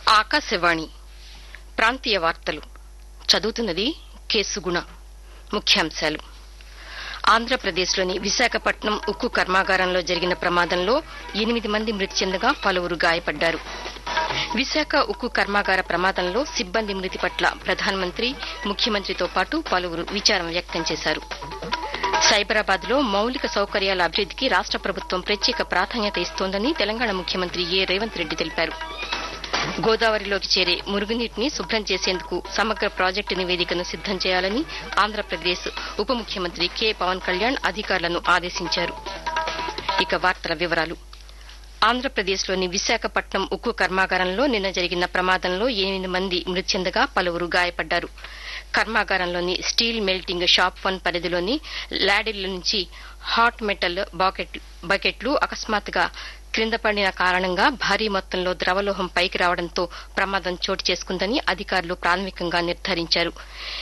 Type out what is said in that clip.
ఆకాశవాణి ప్రాంతీయ వార్తలు చదువుతున్నది కేసుగుణ ముఖ్యాంశాలు ఆంధ్రప్రదేశ్లోని విశాఖపట్నం ఉక్కు కర్మాగారంలో జరిగిన ప్రమాదంలో ఎనిమిది మంది మృతి చెందగా పలువురు గాయపడ్డారు విశాఖ ఉక్కు కర్మాగార ప్రమాదంలో సిబ్బంది మృతి పట్ల ప్రధానమంత్రి ముఖ్యమంత్రితో పాటు పలువురు విచారం వ్యక్తం చేశారు సైబరాబాద్ లో మౌలిక సౌకర్యాల అభివృద్దికి రాష్ట ప్రభుత్వం ప్రత్యేక ప్రాధాన్యత ఇస్తోందని తెలంగాణ ముఖ్యమంత్రి ఏ రేవంత్ రెడ్డి తెలిపారు గోదావరిలోకి చేరే మురుగునీటిని శుభ్రం చేసేందుకు సమగ్ర ప్రాజెక్టు నివేదికను సిద్దం చేయాలని ఆంధ్రప్రదేశ్ ఉప ముఖ్యమంత్రి కె పవన్ కళ్యాణ్ అధికారులను ఆదేశించారు ఇక వార్తల వివరాలు ఆంధ్రప్రదేశ్లోని విశాఖపట్నం ఉక్కు కర్మాగారంలో నిన్న జరిగిన ప్రమాదంలో ఎనిమిది మంది మృతి చెందగా పలువురు గాయపడ్డారు కర్మాగారంలోని స్టీల్ మెల్టింగ్ షాప్ వన్ పరిధిలోని ల్యాడిల్ నుంచి హాట్ మెటల్ బకెట్లు అకస్మాత్తుగా క్రింద పడిన కారణంగా భారీ మొత్తంలో ద్రవలోహం పైకి రావడంతో ప్రమాదం చోటు చేసుకుందని అధికారులు ప్రాథమికంగా నిర్ధారించారు